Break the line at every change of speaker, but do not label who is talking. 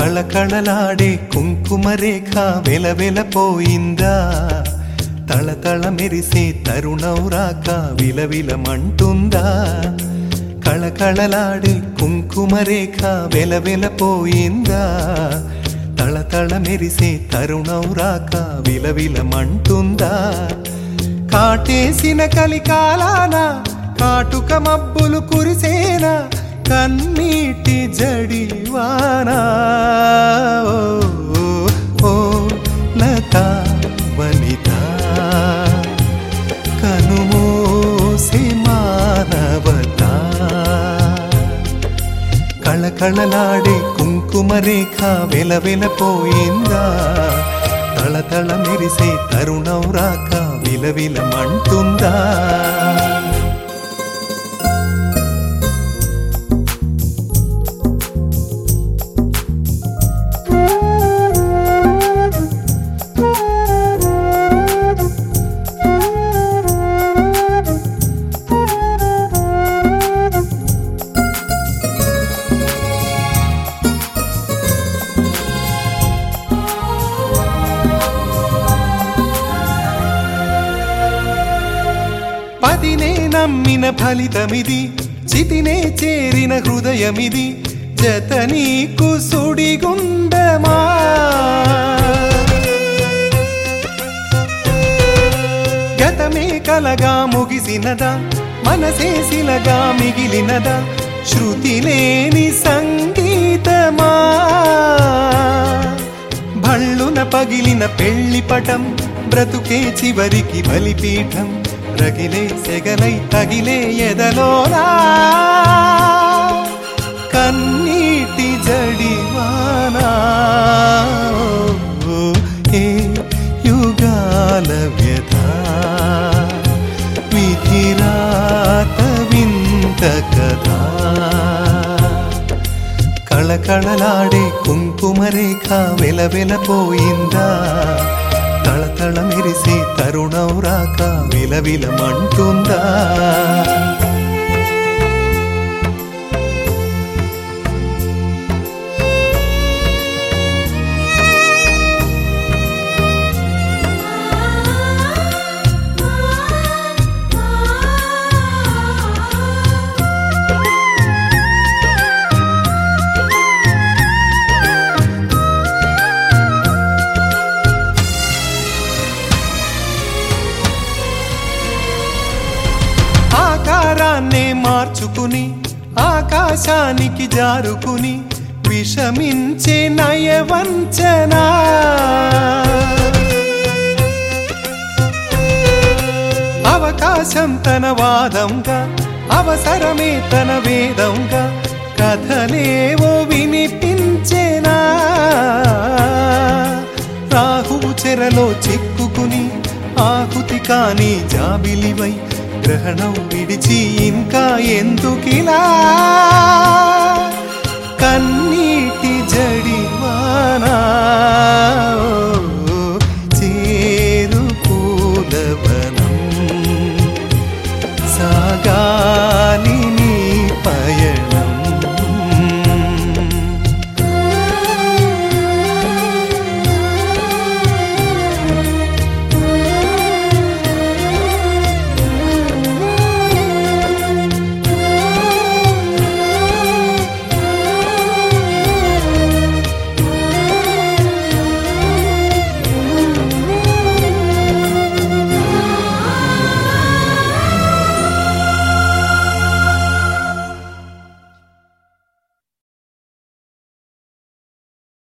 కళకళలాడే కుంకుమ రేఖ వెలవెలపోయిందా తళతళ మెరిసే తరుణం రాక విలవిలమంటుందా కళకళలాడే కుంకుమ రేఖ వెలవెలపోయిందా తళతళ మెరిసే తరుణం రాక విలవిలమంటుందా కాటేసిన కలికాలాన కాటుక మబ్బులు కురిసేనా కన్నీటి జడివానా ఓ, ఓ, ఓ లత వనిత కనుమోసే మానవత కళకళలాడే కుంకుమ రేఖ వెలవెలపోయిందా తళతళ మెరిసే తరుణం రాక విలవిలమంటుందా పదినే నమ్మిన ఫలితమిది చితినే చేరిన హృదయమిది జత నీకు సుడిగుండమా గతమే కలగా ముగిసినదా మనసే శిలగా మిగిలినదా శృతి లేని సంగీతమా భళ్ళున పగిలిన పెళ్లి పటం బ్రతుకే చివరికి బలిపీఠం రగిలే సెగలై తగిలే ఎదలోనా కన్నీటి జడివానా ఓ, ఏ యుగాల వ్యధ విధిరాత వింత కదా కళకళలాడే కుంకుమ రేఖ వెలవెలపోయిందా తళతళ మెరిసే తరుణం రాక విలవిలమంటుందా ఆకారాన్నే మార్చుకుని ఆకాశానికి జారుకుని విషమించే నయవంచనా అవకాశం తన వాదంగా అవసరమే తన వేదంగా కథలేవో వినిపించేనా రాహువు చెరలో చిక్కుకుని ఆహుతి కాని జాబిలివై గ్రహణం విడిచి ఇంకా ఎందుకిలా కన్నీ